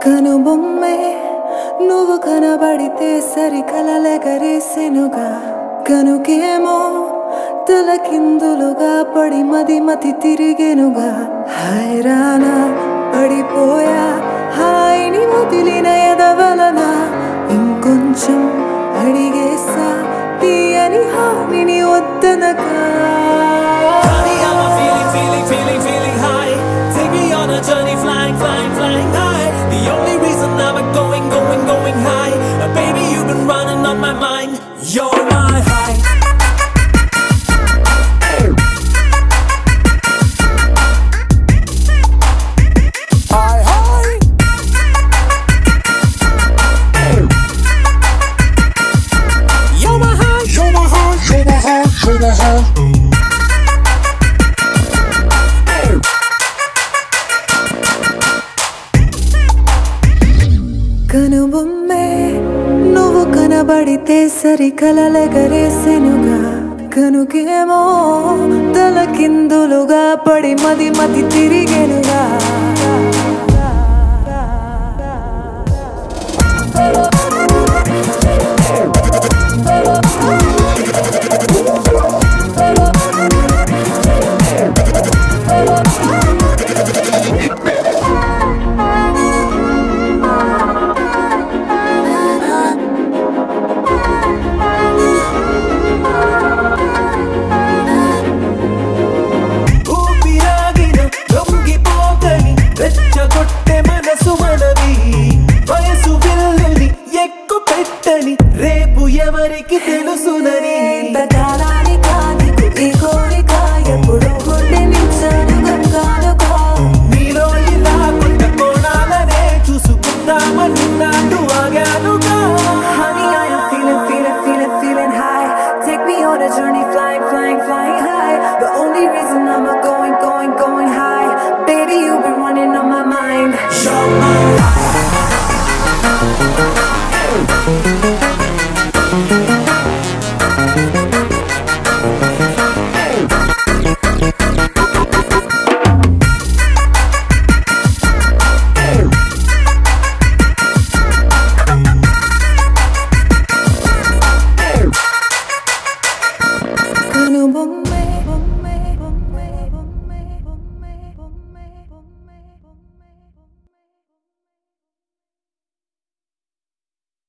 కనుబొమ్మే నువ్వు కనబడితే సరి కలలెగరేసెనుగా కనుకేమో తలకిందులుగా పడి మది మతి తిరిగెనుగా హైరానా పడిపోయా హాయిని వదిలిన ఎదవలన ఇంకొంచెం అడిగేసా తీయని హానిని వద్దనగా Honey, I'm a feeling, feeling, feeling, feeling high. Take me on a journey, flying, flying, flying high. The only reason I'm going, going, going high. Uh, baby, you've been running on my mind. You're my high. Hi, hi. You're my high. You're my heart, you're my heart, you're my heart. కనుబొమ్మే నువ్వు కనబడితే సరి కలలెగరేసెనుగా కనుకేమో తలకిందులుగా పడి మది మతి తిరిగెనుగా ఊపిరాగిన లొంగిపోకని రెచ్చగొట్టె మనసు మనవి వయసు విల్లుని ఎక్కు పెట్టని రేపు ఎవరికి తెలుసునని ఇంతకాలానికి నీకు ఈ